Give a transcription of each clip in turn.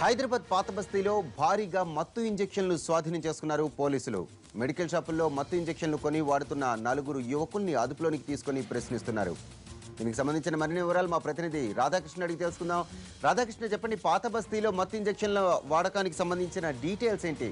హైదరాబాద్ పాత బస్తీలో భారీగా మత్తు ఇంజెక్షన్లు స్వాధీనం చేసుకున్నారు పోలీసులు మెడికల్ షాపుల్లో మత్తు ఇంజెక్షన్లు కొని వాడుతున్న నలుగురు యువకుల్ని అదుపులోనికి తీసుకొని ప్రశ్నిస్తున్నారు దీనికి సంబంధించిన మరిన్ని వివరాలు మా ప్రతినిధి రాధాకృష్ణ అడిగి తెలుసుకుందాం రాధాకృష్ణ చెప్పండి పాత బస్తీలో మత్తు ఇంజెక్షన్ల వాడకానికి సంబంధించిన డీటెయిల్స్ ఏంటి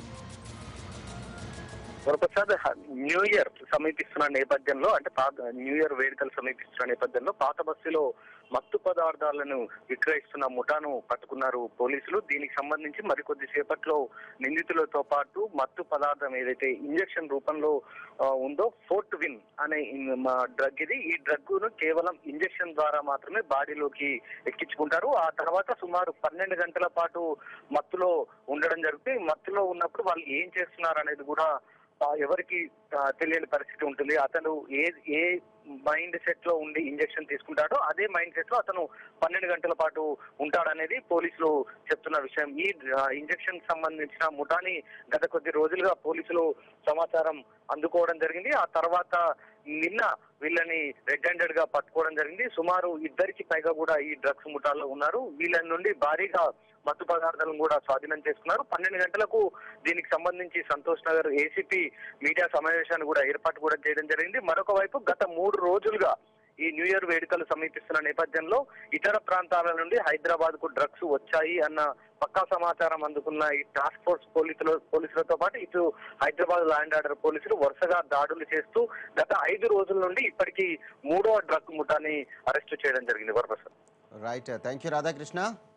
వరప్రసాద్ న్యూ ఇయర్ సమీపిస్తున్న నేపథ్యంలో అంటే పాత న్యూ ఇయర్ వేడుకలు సమీపిస్తున్న నేపథ్యంలో పాత బస్సులో మత్తు పదార్థాలను విక్రయిస్తున్న ముఠాను పట్టుకున్నారు పోలీసులు దీనికి సంబంధించి మరికొద్ది సేపట్లో నిందితులతో పాటు మత్తు పదార్థం ఏదైతే ఇంజెక్షన్ రూపంలో ఆ, ఉందో ఫోర్ట్ విన్ అనే ఇన్- మా డ్రగ్ ఇది ఈ డ్రగ్ ను కేవలం ఇంజెక్షన్ ద్వారా మాత్రమే బాడీలోకి ఎక్కించుకుంటారు ఆ తర్వాత సుమారు పన్నెండు గంటల పాటు మత్తులో ఉండడం జరుగుతుంది మత్తులో ఉన్నప్పుడు వాళ్ళు ఏం చేస్తున్నారు అనేది కూడా ఆ, ఎవరికి ఆ, తెలియని పరిస్థితి ఉంటుంది అతను ఏ ఏ మైండ్ సెట్ లో ఉండి ఇంజెక్షన్ తీసుకుంటాడో అదే మైండ్ సెట్ లో అతను పన్నెండు గంటల పాటు ఉంటాడనేది పోలీసులు చెప్తున్న విషయం ఈ ఇంజెక్షన్ సంబంధించిన ముఠాని గత కొద్ది రోజులుగా పోలీసులు సమాచారం అందుకోవడం జరిగింది ఆ తర్వాత నిన్న వీళ్ళని రెడ్ హ్యాండెడ్ గా పట్టుకోవడం జరిగింది సుమారు ఇద్దరికి పైగా కూడా ఈ డ్రగ్స్ ముఠాల్లో ఉన్నారు వీళ్ళ నుండి భారీగా మత్తు పదార్థాలను కూడా స్వాధీనం చేసుకున్నారు పన్నెండు గంటలకు దీనికి సంబంధించి సంతోష్ నగర్ ఏసీపీ మీడియా సమావేశాన్ని కూడా ఏర్పాటు కూడా చేయడం జరిగింది మరొక వైపు గత మూడు రోజులుగా ఈ న్యూ ఇయర్ వేడుకలు సమీపిస్తున్న నేపథ్యంలో ఇతర ప్రాంతాల నుండి హైదరాబాద్ కు డ్రగ్స్ వచ్చాయి అన్న పక్కా సమాచారం అందుకున్న ఈ టాస్క్ ఫోర్స్ పోలీసులు పోలీసులతో పాటు ఇటు హైదరాబాద్ ల్యాండ్ ఆర్డర్ పోలీసులు వరుసగా దాడులు చేస్తూ గత ఐదు రోజుల నుండి ఇప్పటికీ మూడో డ్రగ్ ముఠాని అరెస్టు చేయడం జరిగింది Varaprasad right thank you Radhakrishna